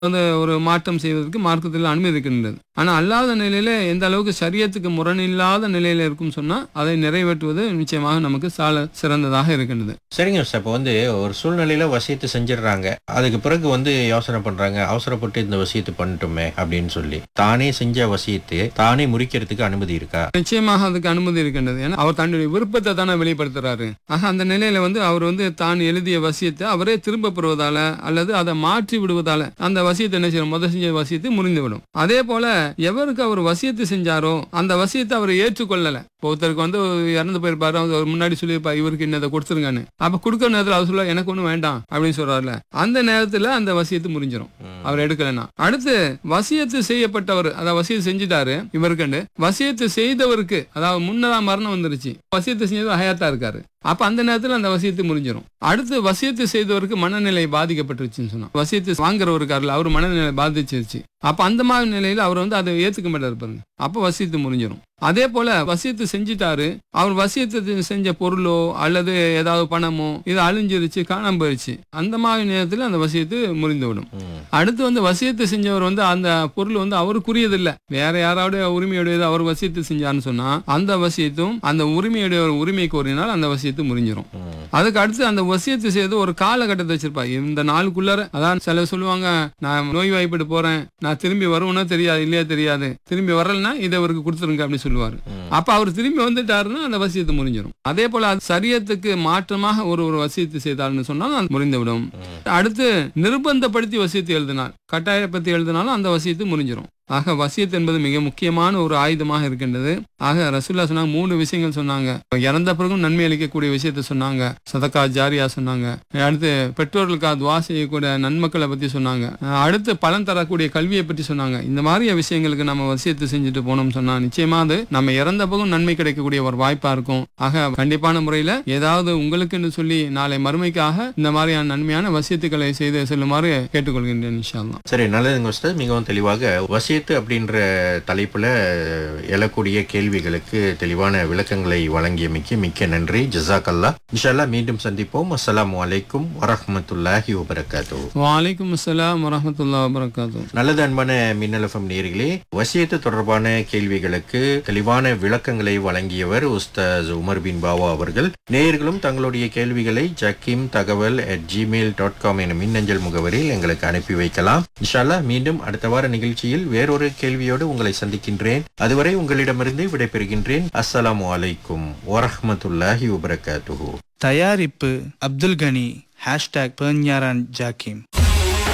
வந்து ஒரு மாற்றம் செய்வதற்கு மார்க்கத்தில் அனுமதி இருக்கின்றது ஆனா அல்லாத நிலையில எந்த அளவுக்கு சரியத்துக்கு முரணில்லாத நிலையில இருக்கும் சொன்னா அதை நிறைவேற்றுவது நிச்சயமாக நமக்கு சால சிறந்ததாக இருக்கின்றது சரிங்க சார் இப்போ வந்து ஒரு சூழ்நிலையில வசியத்தை செஞ்சிடுறாங்க அதுக்கு பிறகு வந்து யோசனை பண்றாங்க அவசரப்பட்டு இந்த வசியத்தை பண்ணிட்டோமே அப்படின்னு சொல்லி தானே செஞ்ச வசியத்தை தானே முறிக்கிறதுக்கு அனுமதி இருக்கா நிச்சயமாக அதுக்கு அனுமதி இருக்கின்றது ஏன்னா அவர் தன்னுடைய விருப்பத்தை தானே வெளிப்படுத்துறாரு ஆக அந்த நிலையில வந்து அவர் வந்து தான் எழுதிய வசியத்தை அவரே திரும்ப பெறுவதால அல்லது அதை மாற்றி விடுவதால அந்த வசியத்தை என்ன செய்யும் முதல் செஞ்ச வசியத்தை முறிந்துவிடும் அதே போல எவருக்கு அவர் வசியத்தை செஞ்சாரோ அந்த வசியத்தை அவர் ஏற்றுக்கொள்ளல இப்போ ஒருத்தருக்கு வந்து இறந்து போயிருப்பாரு அவர் முன்னாடி சொல்லியிருப்பாரு இவருக்கு இன்னதை கொடுத்துருங்கன்னு அப்ப கொடுக்குற நேரத்துல அவர் சொல்ல எனக்கு ஒண்ணும் வேண்டாம் அப்படின்னு சொல்றாருல அந்த நேரத்துல அந்த வசியத்தை முறிஞ்சிரும் ம். அவர் எடுக்கலைன்னா அடுத்து வசியத்து செய்யப்பட்டவர் அதாவது வசியத்து செஞ்சுட்டாரு இவருக்குண்டு வசியத்து செய்தவருக்கு அதாவது முன்னதா மரணம் வந்துருச்சு வசியத்து செஞ்சது ஹயாத்தா இருக்காரு அப்ப அந்த நேரத்துல அந்த வசியத்து முறிஞ்சிரும் அடுத்து வசியத்து செய்தவருக்கு மனநிலை பாதிக்கப்பட்டுருச்சுன்னு சொன்னா வசியத்து வாங்குறவருக்காருல அவர் மனநிலை பாதிச்சிருச்சு அப்ப அந்த மாதிரி நிலையில அவர் வந்து அதை ஏத்துக்க மாட்டாரு பாருங்க அப்ப வசியத்து முறிஞ்சிரும் அதே போல வசியத்து செஞ்சுட்டாரு அவர் வசியத்து செஞ்ச பொருளோ அல்லது ஏதாவது பணமோ இது அழிஞ்சிருச்சு காணாம போயிடுச்சு அந்த மாதிரி நேரத்துல அந்த வசியத்து முறிந்து விடும் ம். அடுத்து வந்து வசியத்தை செஞ்சவர் வந்து அந்த பொருள் வந்து அவருக்குரியது இல்ல வேற யாராவது உரிமையுடையது அவர் வசியத்தை செஞ்சாருன்னு சொன்னா அந்த வசியத்தும் அந்த உரிமையுடைய உரிமை கோரினால் அந்த வசியத்து முறிஞ்சிரும் ம். அதுக்கு அடுத்து அந்த வசியத்தை செய்து ஒரு காலகட்டத்தை வச்சிருப்பா இந்த நாளுக்குள்ளார அதான் சில சொல்லுவாங்க நான் நோய் வாய்ப்பட்டு போறேன் நான் திரும்பி வருவேன்னா தெரியாது இல்லையா தெரியாது திரும்பி வரலன்னா இதை அவருக்கு கொடுத்துருங்க அப்படின்னு சொல்லுவாரு ம். அப்ப அவர் திரும்பி வந்துட்டாருன்னா அந்த வசியத்தை முறிஞ்சிடும் அதே போல அது சரியத்துக்கு மாற்றமாக ஒரு ஒரு வசியத்தை செய்தார்னு சொன்னால் அது முறிந்துவிடும் ம். அடுத்து நிர்பந்தப்படுத்தி வசியத்தை எழுதினார் கட்டாயப்படுத்தி எழுதினாலும் அந்த வசியத்து முறிஞ்சிரும் ஆக வசியத் என்பது மிக முக்கியமான ஒரு ஆயுதமாக இருக்கின்றது ஆக ரசூல்லா சொன்னாங்க மூணு விஷயங்கள் சொன்னாங்க இறந்த பிறகும் நன்மை அளிக்கக்கூடிய விஷயத்தை சொன்னாங்க சதக்கா ஜாரியா சொன்னாங்க அடுத்து பெற்றோர்களுக்காக துவா செய்யக்கூடிய நன்மக்களை பத்தி சொன்னாங்க அடுத்து பலன் தரக்கூடிய கல்வியை பற்றி சொன்னாங்க இந்த மாதிரி விஷயங்களுக்கு நம்ம வசியத்தை செஞ்சுட்டு போனோம்னு சொன்னா நிச்சயமா அது நம்ம இறந்த பிறகும் நன்மை கிடைக்கக்கூடிய ஒரு வாய்ப்பா இருக்கும் ஆக கண்டிப்பான முறையில ஏதாவது உங்களுக்குன்னு சொல்லி நாளை மறுமைக்காக இந்த மாதிரியான நன்மையான வசியத்துக்களை செய்து செல்லுமாறு கேட்டுக்கொள்கின்றேன் இன்ஷா அல்லாஹ் சரி நல்லதுங்க உஸ்தாத் மிகவும் தெளிவாக வசியத்து அப்படின்ற தலைப்புல எழக்கூடிய கேள்விகளுக்கு தெளிவான விளக்கங்களை வழங்கியமைக்கு மிக்க நன்றி ஜசாக் அல்லா இன்ஷால்லா மீண்டும் சந்திப்போம் அஸ்ஸலாமு அலைக்கும் வரஹ்மத்துல்லாஹி வபரகாத்து வலைக்கும் அஸ்ஸலாம் வரஹமத்துல்லா வபரகாத்தூ நல்லது அன்பான மின்னலஃபம் நேர்களே வசியத்து தொடர்பான கேள்விகளுக்கு தெளிவான விளக்கங்களை வழங்கியவர் உஸ்தாஸ் உமர் பின் பாவா அவர்கள் நேயர்களும் தங்களுடைய கேள்விகளை ஜக்கீம் தகவல் அட் ஜிமெயில் டாட் காம் என மின்னஞ்சல் முகவரியில் எங்களுக்கு அனுப்பி வைக்கலாம் இன்ஷால்லா மீண்டும் அடுத்த வார நிகழ்ச்சியில் வேறொரு கேள்வியோடு உங்களை சந்திக்கின்றேன் அதுவரை உங்களிடமிருந்து விடைபெறுகின்றேன் அஸ்ஸலாமு அலைக்கும் வரஹ்மத்துல்லாஹி வபரகாத்துஹு தயாரிப்பு அப்துல் கனி ஹேஷ்டாக் பெர்ஞாரான் ஜாக்கிம்